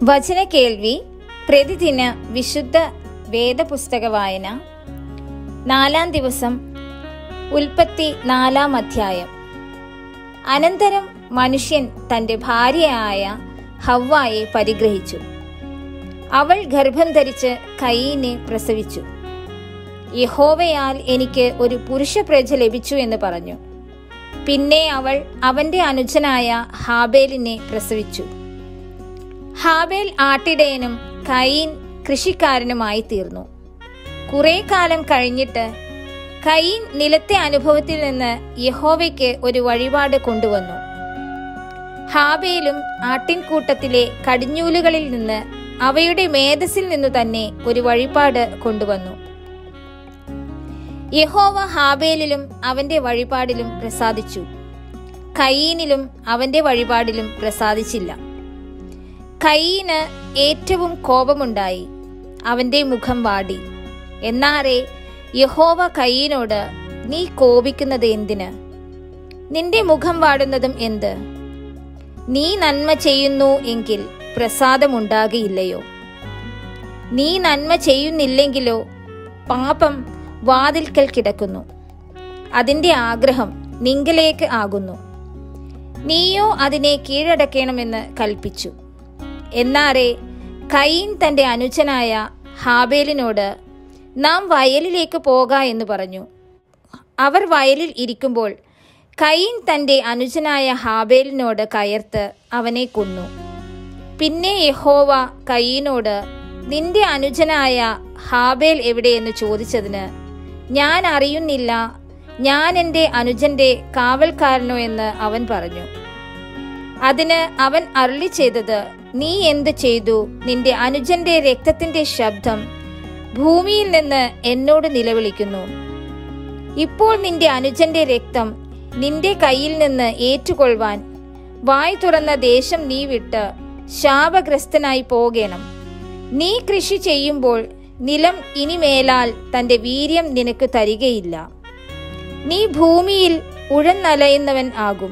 വചന കേൾവി പ്രതിദിന വിശുദ്ധ വേദപുസ്തക വായന നാലാം ദിവസം ഉൽപ്പത്തി നാലാം അധ്യായം അനന്തരം മനുഷ്യൻ തന്റെ ഭാര്യയായ ഹവ്വായെ പരിഗ്രഹിച്ചു അവൾ ഗർഭം ധരിച്ച് കയീനെ പ്രസവിച്ചു യഹോവയാൽ എനിക്ക് ഒരു പുരുഷ പ്രജ ലഭിച്ചു എന്ന് പറഞ്ഞു പിന്നെ അവൾ അവന്റെ അനുജനായ ഹാബേലിനെ പ്രസവിച്ചു ഹാബേൽ ആട്ടിടയനും കയീൻ കൃഷിക്കാരനുമായി തീർന്നു കുറെ കാലം കഴിഞ്ഞിട്ട് കയീൻ നിലത്തെ അനുഭവത്തിൽ നിന്ന് യഹോവയ്ക്ക് ഒരു വഴിപാട് കൊണ്ടുവന്നു ഹാബേലും ആട്ടിൻകൂട്ടത്തിലെ കടിഞ്ഞൂലുകളിൽ നിന്ന് അവയുടെ മേധസ്സിൽ നിന്നു തന്നെ ഒരു വഴിപാട് കൊണ്ടുവന്നു യഹോവ ഹാബേലിലും അവന്റെ വഴിപാടിലും പ്രസാദിച്ചു കയീനിലും അവന്റെ വഴിപാടിലും പ്രസാദിച്ചില്ല കയീന് ഏറ്റവും കോപമുണ്ടായി അവന്റെ മുഖം വാടി എന്നാറെ യഹോവ കയീനോട് നീ കോപിക്കുന്നത് എന്തിന് നിന്റെ മുഖം വാടുന്നതും എന്ത് നീ നന്മ ചെയ്യുന്നു എങ്കിൽ പ്രസാദമുണ്ടാകില്ലയോ നീ നന്മ ചെയ്യുന്നില്ലെങ്കിലോ പാപം വാതിൽക്കൽ കിടക്കുന്നു അതിന്റെ ആഗ്രഹം നിങ്കലേക്ക് ആകുന്നു നീയോ അതിനെ കീഴടക്കണമെന്ന് കൽപ്പിച്ചു എന്നാറെ കയീൻ തന്റെ അനുജനായ ഹാബേലിനോട് നാം വയലിലേക്ക് പോക എന്ന് പറഞ്ഞു അവർ വയലിൽ ഇരിക്കുമ്പോൾ കയീൻ തന്റെ അനുജനായ ഹാബേലിനോട് കയർത്ത് അവനെ കൊന്നു പിന്നെ യഹോവ കയീനോട് നിന്റെ അനുജനായ ഹാബേൽ എവിടെയെന്ന് ചോദിച്ചതിന് ഞാൻ അറിയുന്നില്ല ഞാൻ എൻ്റെ അനുജന്റെ കാവൽക്കാരനോ എന്ന് അവൻ പറഞ്ഞു അതിന് അവൻ അരുളി ചെയ്തത് നീ എന്ത് ചെയ്തു നിന്റെ അനുജന്റെ രക്തത്തിന്റെ ശബ്ദം ഭൂമിയിൽ നിന്ന് എന്നോട് നിലവിളിക്കുന്നു ഇപ്പോൾ നിന്റെ അനുജന്റെ രക്തം നിന്റെ കയ്യിൽ നിന്ന് ഏറ്റുകൊള്ളുവാൻ വായ് തുറന്ന ദേശം നീ വിട്ട് ശാപഗ്രസ്തനായി പോകണം നീ കൃഷി ചെയ്യുമ്പോൾ നിലം ഇനിമേലാൽ തന്റെ വീര്യം നിനക്ക് തരികയില്ല നീ ഭൂമിയിൽ ഉഴന്നലയുന്നവൻ ആകും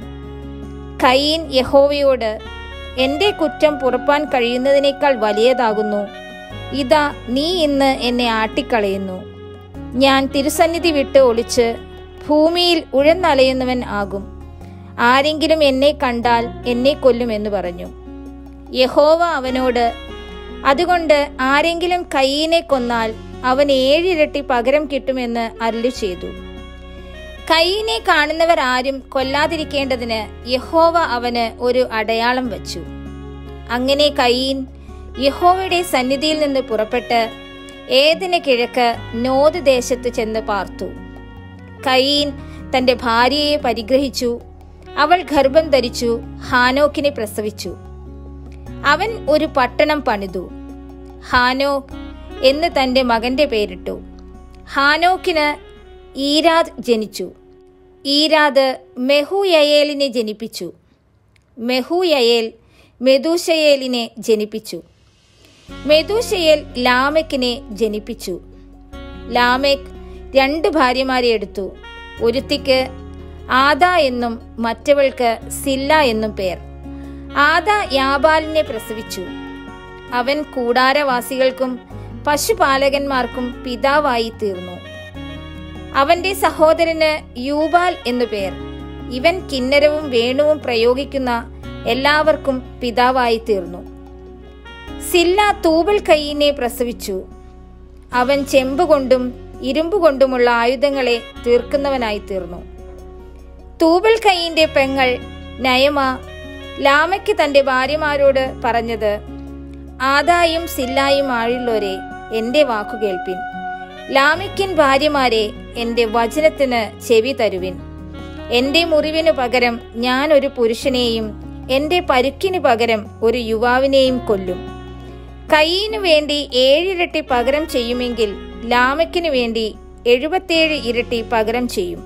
കയീൻ യഹോവയോട് എന്റെ കുറ്റം പുറപ്പാൻ കഴിയുന്നതിനേക്കാൾ വലിയതാകുന്നു ഇതാ നീ ഇന്ന് എന്നെ ആട്ടിക്കളയുന്നു ഞാൻ തിരുസന്നിധി വിട്ട് ഒളിച്ച് ഭൂമിയിൽ ഉഴന്നലയുന്നവൻ ആകും ആരെങ്കിലും എന്നെ കണ്ടാൽ എന്നെ കൊല്ലുമെന്ന് പറഞ്ഞു യഹോവ അവനോട് അതുകൊണ്ട് ആരെങ്കിലും കയ്യിനെ കൊന്നാൽ അവൻ ഏഴിരട്ടി പകരം കിട്ടുമെന്ന് അരുളി ചെയ്തു കയ്യിനെ കാണുന്നവർ ആരും കൊല്ലാതിരിക്കേണ്ടതിന് യഹോവ അവന് ഒരു അടയാളം വച്ചു അങ്ങനെ കയ്യീൻ യഹോവയുടെ സന്നിധിയിൽ നിന്ന് പുറപ്പെട്ട് ഏതിന് കിഴക്ക് നോദ് ദേശത്ത് ചെന്ന് പാർത്തു കയ്യീൻ തന്റെ ഭാര്യയെ പരിഗ്രഹിച്ചു അവൾ ഗർഭം ധരിച്ചു ഹാനോക്കിനെ പ്രസവിച്ചു അവൻ ഒരു പട്ടണം പണിതു ഹാനോക്ക് എന്ന് തന്റെ മകന്റെ പേരിട്ടു ഹാനോക്കിന് ഈരാദ് ജനിച്ചു ഈരാദ് മെഹുയയേലിനെ ജനിപ്പിച്ചു മെഹുയയേൽ മെദൂഷയേലിനെ ജനിപ്പിച്ചു മെദൂഷയേൽ ലാമെക്കിനെ ജനിപ്പിച്ചു ലാമെക് രണ്ട് ഭാര്യമാരെ എടുത്തു ഒരുത്തിക്ക് ആദ എന്നും മറ്റവൾക്ക് സില്ല എന്നും പേർ ആദ യാബാലിനെ പ്രസവിച്ചു അവൻ കൂടാരവാസികൾക്കും പശുപാലകന്മാർക്കും പിതാവായി തീർന്നു അവന്റെ സഹോദരന് യൂബാൽ എന്നു പേർ ഇവൻ കിന്നരവും വേണുവും പ്രയോഗിക്കുന്ന എല്ലാവർക്കും പിതാവായി തീർന്നു സില്ല തൂബൽ കൈയിനെ പ്രസവിച്ചു അവൻ ചെമ്പ് കൊണ്ടും ഇരുമ്പ് കൊണ്ടുമുള്ള ആയുധങ്ങളെ തീർക്കുന്നവനായി തീർന്നു തൂബൽ കൈയിന്റെ പെങ്ങൾ നയമ ലാമയ്ക്ക് തന്റെ ഭാര്യമാരോട് പറഞ്ഞത് ആദായും സില്ലായും ആഴുള്ളവരെ എന്റെ വാക്കു കേൾപ്പിൻ ലാമിക്കൻ ഭാര്യമാരെ എന്റെ വചനത്തിന് ചെവി തരുവിൻ എന്റെ മുറിവിനു പകരം ഞാൻ ഒരു പുരുഷനെയും എന്റെ പരുക്കിനു പകരം ഒരു യുവാവിനെയും കൊല്ലും കയ്യിനു വേണ്ടി ഏഴിരട്ടി പകരം ചെയ്യുമെങ്കിൽ ലാമക്കിനു വേണ്ടി എഴുപത്തേഴ് ഇരട്ടി പകരം ചെയ്യും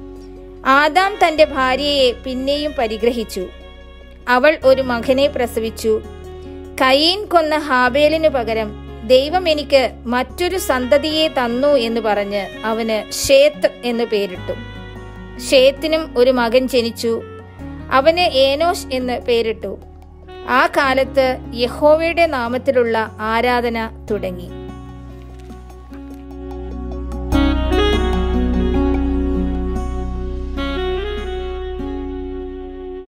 ആദാം തന്റെ ഭാര്യയെ പിന്നെയും പരിഗ്രഹിച്ചു അവൾ ഒരു മകനെ പ്രസവിച്ചു കയീൻ കൊന്ന ഹാബേലിനു പകരം ദൈവം എനിക്ക് മറ്റൊരു സന്തതിയെ തന്നു എന്ന് പറഞ്ഞ് അവന് ഷേത്ത് എന്ന് പേരിട്ടു ഷേത്തിനും ഒരു മകൻ ജനിച്ചു അവന് ഏനോഷ് എന്ന് പേരിട്ടു ആ കാലത്ത് യഹോവയുടെ നാമത്തിലുള്ള ആരാധന തുടങ്ങി